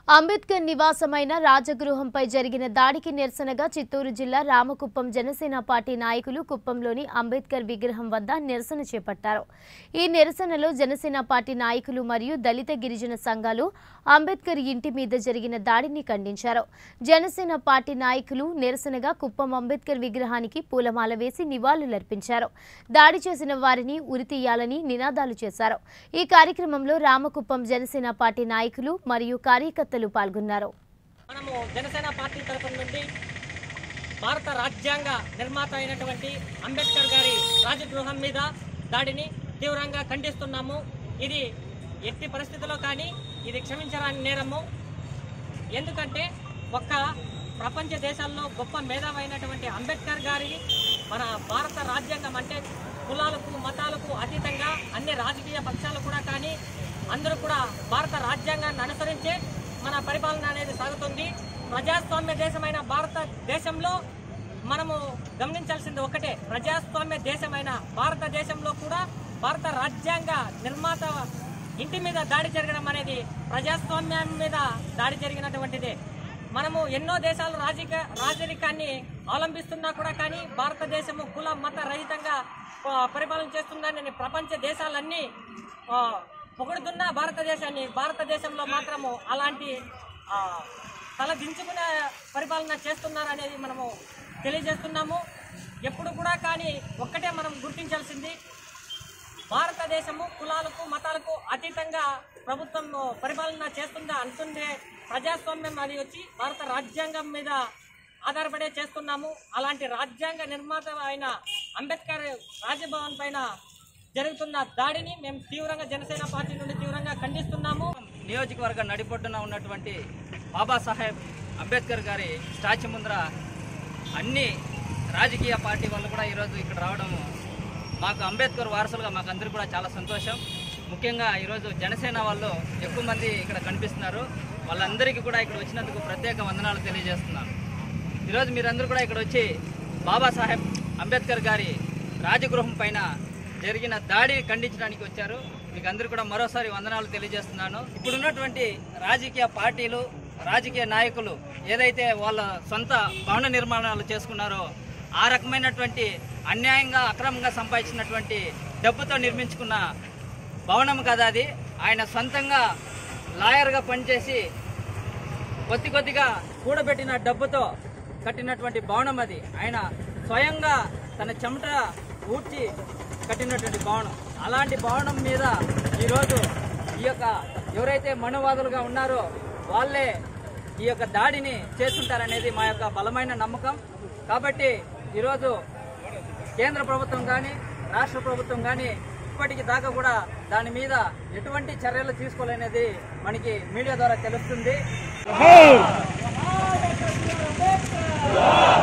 అంబేద్కర్ నివాసమైన రాజగృహంపై జరిగిన దాడికి నిరసనగా చిత్తూరు జిల్లా రామకుప్పం జనసేన పార్టీ నాయకులు కుప్పంలోని అంబేద్కర్ విగ్రహం వద్ద నిరసన చేపట్టారు ఈ నిరసనలో జనసేన పార్టీ నాయకులు మరియు దళిత గిరిజన సంఘాలు అంబేద్కర్ ఇంటి మీద జరిగిన దాడిని ఖండించారు జనసేన పార్టీ నాయకులు నిరసనగా కుప్పం అంబేద్కర్ విగ్రహానికి పూలమాల వేసి నివాళులర్పించారు దాడి చేసిన వారిని ఉరితీయాలని నినాదాలు చేశారు ఈ కార్యక్రమంలో రామకుప్పం జనసేన పార్టీ నాయకులు మరియు కార్యకర్తలు పాల్గొన్నారు మనము జనసేన పార్టీ తరఫున నుండి భారత రాజ్యాంగ నిర్మాత అయినటువంటి అంబేద్కర్ గారి రాజగృహం మీద దాడిని తీవ్రంగా ఖండిస్తున్నాము ఇది ఎట్టి పరిస్థితుల్లో కానీ ఇది క్షమించరాని నేరము ఎందుకంటే ఒక్క ప్రపంచ దేశాల్లో గొప్ప మేధావైనటువంటి అంబేద్కర్ గారి మన భారత రాజ్యాంగం అంటే కులాలకు మతాలకు అతీతంగా అన్ని రాజకీయ పక్షాలు కూడా కానీ అందరూ కూడా భారత రాజ్యాంగాన్ని అనుసరించే మన పరిపాలన అనేది సాగుతుంది ప్రజాస్వామ్య దేశమైన భారతదేశంలో మనము గమనించాల్సింది ఒకటే ప్రజాస్వామ్య దేశమైన భారతదేశంలో కూడా భారత రాజ్యాంగ నిర్మాత ఇంటి మీద దాడి జరగడం అనేది ప్రజాస్వామ్యం మీద దాడి జరిగినటువంటిదే మనము ఎన్నో దేశాలు రాజకీయ రాజరికాన్ని అవలంబిస్తున్నా కూడా కానీ భారతదేశము కుల మత రహితంగా ఆ, పరిపాలన చేస్తుందని ప్రపంచ దేశాలన్నీ ఆ, పొగుడుతున్న భారతదేశాన్ని భారతదేశంలో మాత్రము అలాంటి ఆ, తల దించుకునే పరిపాలన చేస్తున్నారనేది మనము తెలియజేస్తున్నాము ఎప్పుడు కూడా కానీ ఒక్కటే మనం గుర్తించాల్సింది భారతదేశము కులాలకు మతాలకు అతీతంగా ప్రభుత్వం పరిపాలన చేస్తుందా అంటుండే ప్రజాస్వామ్యం అది వచ్చి భారత రాజ్యాంగం మీద ఆధారపడే చేస్తున్నాము అలాంటి రాజ్యాంగ నిర్మాత అయిన అంబేద్కర్ రాజభవన్ పైన జరుగుతున్న దాడిని మేము తీవ్రంగా జనసేన పార్టీ నుండి తీవ్రంగా ఖండిస్తున్నాము నియోజకవర్గ నడిపొడ్డున ఉన్నటువంటి బాబాసాహెబ్ అంబేద్కర్ గారి స్టాచ్యూ ముందర అన్ని రాజకీయ పార్టీ వాళ్ళు కూడా ఈరోజు ఇక్కడ రావడము మాకు అంబేద్కర్ వారసులుగా మాకు అందరికీ కూడా చాలా సంతోషం ముఖ్యంగా ఈరోజు జనసేన వాళ్ళు ఎక్కువ మంది ఇక్కడ కనిపిస్తున్నారు వాళ్ళందరికీ కూడా ఇక్కడ వచ్చినందుకు ప్రత్యేక వందనాలు తెలియజేస్తున్నాను ఈరోజు మీరందరూ కూడా ఇక్కడ వచ్చి బాబాసాహెబ్ అంబేద్కర్ గారి రాజగృహం పైన జరిగిన దాడి ఖండించడానికి వచ్చారు మీకు అందరూ కూడా మరోసారి వందనాలు తెలియజేస్తున్నాను ఇప్పుడున్నటువంటి రాజకీయ పార్టీలు రాజకీయ నాయకులు ఏదైతే వాళ్ళ సొంత భవన నిర్మాణాలు చేసుకున్నారో ఆ రకమైనటువంటి అన్యాయంగా అక్రమంగా సంపాదించినటువంటి డబ్బుతో నిర్మించుకున్న భవనం కదా అది ఆయన సొంతంగా లాయర్గా పనిచేసి కొద్ది కొద్దిగా కూడబెట్టిన డబ్బుతో కట్టినటువంటి భవనం అది ఆయన స్వయంగా తన చెమట ఊడ్చి కట్టినటువంటి భవనం అలాంటి భవనం మీద ఈరోజు ఈ యొక్క ఎవరైతే మనువాదులుగా ఉన్నారో వాళ్ళే ఈ యొక్క దాడిని చేస్తుంటారనేది మా యొక్క బలమైన నమ్మకం కాబట్టి ఈరోజు కేంద్ర ప్రభుత్వం కానీ రాష్ట్ర ప్రభుత్వం కానీ ఇప్పటికి దాకా కూడా దాని మీద ఎటువంటి చర్యలు తీసుకోలేనిది మనకి మీడియా ద్వారా తెలుస్తుంది